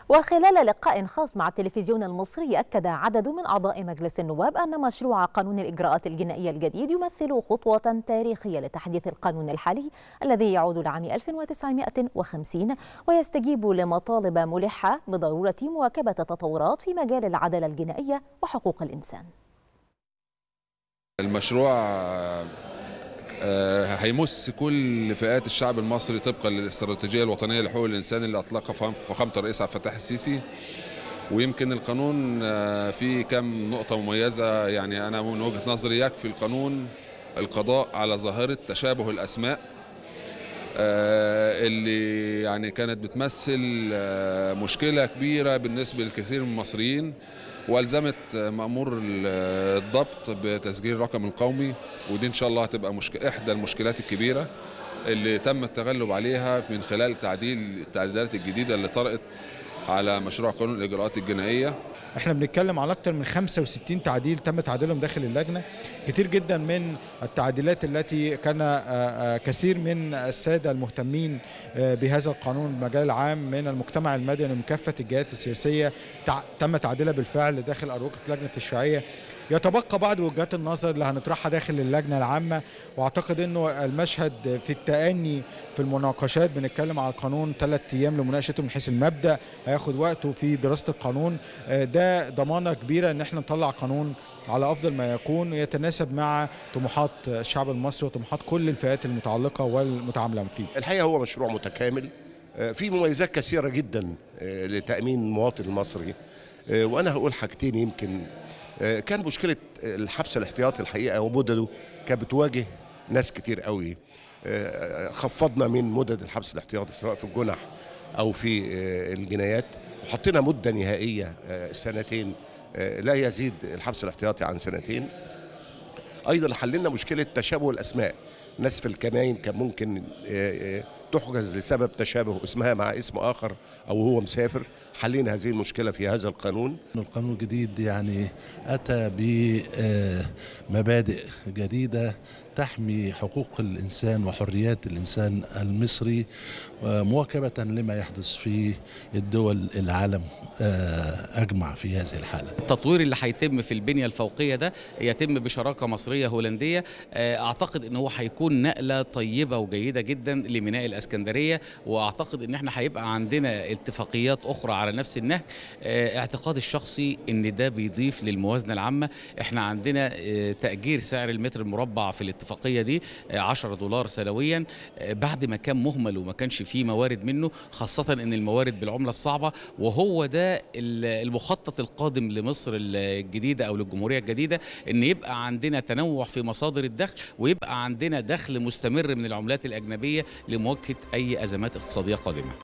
وخلال لقاء خاص مع التلفزيون المصري أكد عدد من أعضاء مجلس النواب أن مشروع قانون الإجراءات الجنائية الجديد يمثل خطوة تاريخية لتحديث القانون الحالي الذي يعود لعام 1950 ويستجيب لمطالب ملحة بضرورة مواكبة التطورات في مجال العدالة الجنائية وحقوق الإنسان المشروع آه، هيمس كل فئات الشعب المصري طبقا للاستراتيجيه الوطنيه لحقوق الانسان اللي اطلقها فخامه الرئيس عبد الفتاح السيسي ويمكن القانون آه، فيه كم نقطه مميزه يعني انا من وجهه نظري يكفي القانون القضاء على ظاهره تشابه الاسماء آه، اللي يعني كانت بتمثل مشكله كبيره بالنسبه لكثير من المصريين والزمت مامور الضبط بتسجيل الرقم القومي ودي ان شاء الله هتبقى مشك... احدى المشكلات الكبيره اللي تم التغلب عليها من خلال تعديل التعديلات الجديده اللي طرأت على مشروع قانون الاجراءات الجنائيه احنا بنتكلم على اكثر من 65 تعديل تم تعديلهم داخل اللجنه كتير جدا من التعديلات التي كان كثير من الساده المهتمين بهذا القانون المجال العام من المجتمع المدني من كافه الجهات السياسيه تم تعديلها بالفعل داخل اروقه اللجنه التشريعيه يتبقى بعض وجهات النظر اللي هنطرحها داخل اللجنه العامه واعتقد انه المشهد في التاني في المناقشات بنتكلم على القانون ثلاث ايام لمناقشته من حيث المبدا هياخد وقته في دراسه القانون ده ضمانه كبيره ان احنا نطلع قانون على افضل ما يكون يتناسب مع طموحات الشعب المصري وطموحات كل الفئات المتعلقه والمتعامله فيه. الحقيقه هو مشروع متكامل في مميزات كثيره جدا لتامين المواطن المصري وانا هقول حاجتين يمكن كان مشكله الحبس الاحتياطي الحقيقه ومدده كانت بتواجه ناس كتير قوي خفضنا من مدد الحبس الاحتياطي سواء في الجنح او في الجنايات وحطينا مده نهائيه سنتين لا يزيد الحبس الاحتياطي عن سنتين ايضا حللنا مشكله تشابه الاسماء ناس في الكمائن كان ممكن تحجز لسبب تشابه اسمها مع اسم اخر او هو مسافر حلينا هذه المشكله في هذا القانون القانون الجديد يعني اتى بمبادئ جديده تحمي حقوق الانسان وحريات الانسان المصري مواكبه لما يحدث في الدول العالم اجمع في هذه الحاله. التطوير اللي هيتم في البنيه الفوقيه ده يتم بشراكه مصريه هولنديه اعتقد ان هو هيكون نقله طيبه وجيده جدا لميناء الاسكندريه واعتقد ان احنا هيبقى عندنا اتفاقيات اخرى على نفس النهج اعتقادي الشخصي ان ده بيضيف للموازنه العامه احنا عندنا تاجير سعر المتر المربع في الاتفاقيه دي 10 دولار سنويا بعد ما كان مهمل وما كانش فيه موارد منه خاصه ان الموارد بالعمله الصعبه وهو ده المخطط القادم لمصر الجديده او للجمهوريه الجديده ان يبقى عندنا تنوع في مصادر الدخل ويبقى عندنا دخل مستمر من العملات الاجنبيه لمواجهه اي ازمات اقتصاديه قادمه